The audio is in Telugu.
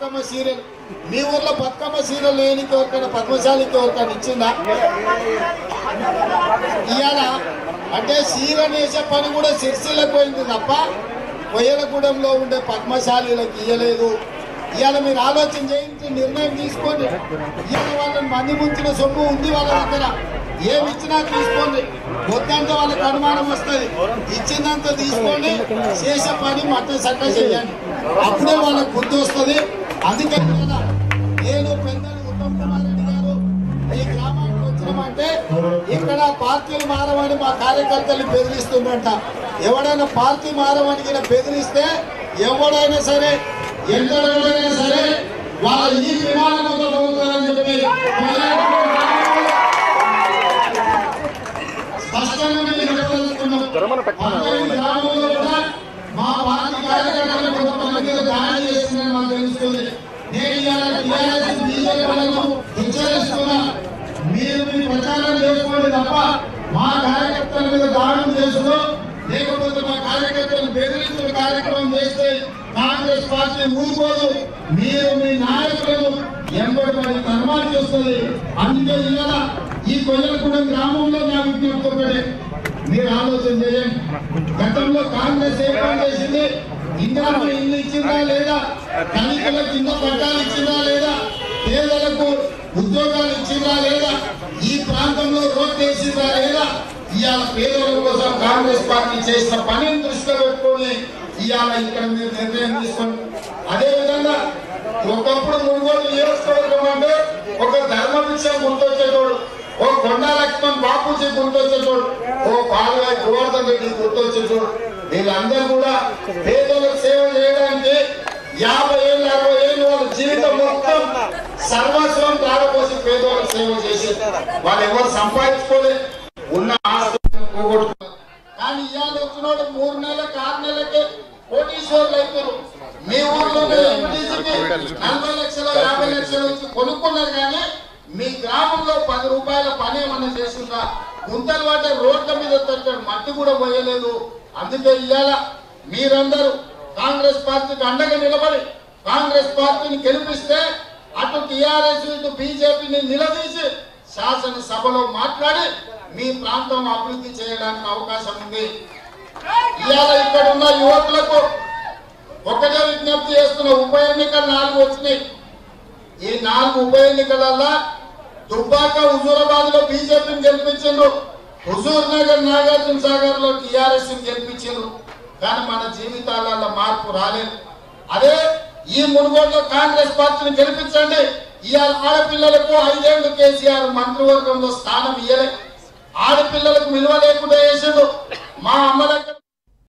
బతుకమ్మ సీరియల్ మీ ఊర్లో బతుకమ్మ సీరియల్ లేనికి ఎవరికైనా పద్మశాలికి ఎవరికైనా ఇచ్చిందా ఇవాళ అంటే సీరియల్ వేసే పని కూడా సిరిసిల్లకు పోయింది తప్ప కొయ్యలగూడెంలో ఉండే పద్మశాలీలకు ఇయ్యలేదు ఇవాళ మీరు ఆలోచన చేయించి నిర్ణయం తీసుకోండి ఇవాళ వాళ్ళని మంది ముంచిన సొమ్ము ఉంది వాళ్ళ దగ్గర ఏమి ఇచ్చినా తీసుకోండి వద్దంటే వాళ్ళకి అనుమానం వస్తుంది ఇచ్చిందంత తీసుకోండి చేసే పని మట్ట సట్ట చేయండి అప్పుడే వాళ్ళకి బుద్ధి వస్తుంది అందుకని కదా నేను పెద్దలు ఉత్తమ్ కుమార్ రెడ్డి గారు ఈ గ్రామానికి వచ్చినామంటే ఇక్కడ పార్టీలు మారమని మా కార్యకర్తలు బెదిరిస్తుందంట ఎవడైనా పార్టీ మారమని కూడా బెదిరిస్తే ఎవడైనా సరే ఎంతైనా సరే వాళ్ళ ఈ విమానం పోతారని చెప్పి స్పష్టంగా మేము చెప్పదలుచుకున్నాం. అందరి గ్రామంలో కూడా మా పార్టీ కార్యకర్తలు కొంతమంది దాడి చేస్తుందని మాకు తెలుస్తుంది నేను ఇవాళ టీఆర్ఎస్ బీజేపీ వాళ్ళను హెచ్చరిస్తున్నా మీరు మీ ప్రచారం చేసుకోండి తప్ప మా కార్యకర్తల మీద దాడులు చేసుడు లేకపోతే మా కార్యకర్తలు బెదిరించిన కార్యక్రమం చేస్తే కాంగ్రెస్ పార్టీ ఊరుకోదు మీరు మీ నాయకులను ఎంబడి పడి కర్మాలు చేస్తుంది అందుకే ఇవాళ ఈ కొయ్యలగూడెం గ్రామంలో నా విజ్ఞప్తి ఒకటే మీరు ఆలోచన చేయండి గతంలో కాంగ్రెస్ ఏం పని చేసింది ఇందిరమ్మ ఇల్లు ఇచ్చిందా లేదా కనికల కింద పట్టాలు ఇచ్చిందా లేదా పేదలకు ఉద్యోగాలు ఇచ్చిందా లేదా ఈ ప్రాంతంలో రోడ్డు వేసిందా లేదా ఇవాళ పేదల కోసం కాంగ్రెస్ పార్టీ చేసిన పనిని దృష్టిలో పెట్టుకొని ఇవాళ ఇక్కడ మీరు నిర్ణయం తీసుకోండి అదే విధంగా ఒకప్పుడు మునుగోలు నియోజకవర్గం అంటే ఒక ధర్మ విషయం గుర్తొచ్చేటోడు ఓ కొండా లక్ష్మణ్ బాపూజీ గుర్తొచ్చేటోడు ఓ పాలవాయి గోవర్ధన్ రెడ్డి గుర్తొచ్చేటోడు వీళ్ళందరూ కూడా పేదలకు సేవ చేయడానికి యాభై ఏళ్ళు అరవై ఏళ్ళు వాళ్ళ జీవితం మొత్తం సర్వస్వం దారపోసి పేదోళ్ళకి సేవ చేసి వాళ్ళు ఎవరు సంపాదించుకోలేదు ఉన్న ఆస్తులను పోగొట్టుకున్నారు కానీ ఇవాళ వచ్చినోడు మూడు నెలలకు ఆరు నెలలకే కోటీశ్వర్లు అవుతారు మీ ఊర్లో ఎంపీసీకి నలభై లక్షలు యాభై లక్షలు వచ్చి కొనుక్కున్నారు కానీ మీ గ్రామంలో పది రూపాయల పని ఏమన్నా చేసిందా గుంతలు పడ్డ రోడ్ల మీద తట్టాడు మట్టి కూడా పోయలేదు అందుకే ఇవాళ మీరందరూ కాంగ్రెస్ పార్టీకి అండగా నిలబడి కాంగ్రెస్ పార్టీని గెలిపిస్తే అటు టిఆర్ఎస్ ఇటు బీజేపీని నిలదీసి శాసనసభలో మాట్లాడి మీ ప్రాంతం అభివృద్ధి చేయడానికి అవకాశం ఉంది ఇవాళ ఇక్కడ ఉన్న యువకులకు ఒకటే విజ్ఞప్తి చేస్తున్న ఉప ఎన్నికలు నాలుగు వచ్చినాయి ఈ నాలుగు ఉప ఎన్నికలల్లో దుబ్బాక హుజూరాబాద్ లో బీజేపీని గెలిపించిండ్రు హుజూర్ నగర్ నాగార్జున సాగర్ లో టిఆర్ఎస్ గెలిపించిండ్రు కానీ మన జీవితాలలో మార్పు రాలేదు అదే ఈ మునుగోడులో కాంగ్రెస్ పార్టీని గెలిపించండి ఇవాళ ఆడపిల్లలకు ఐదేళ్లు కేసీఆర్ మంత్రివర్గంలో స్థానం ఇయ్యలే ఆడపిల్లలకు విలువ లేకుండా చేసిండు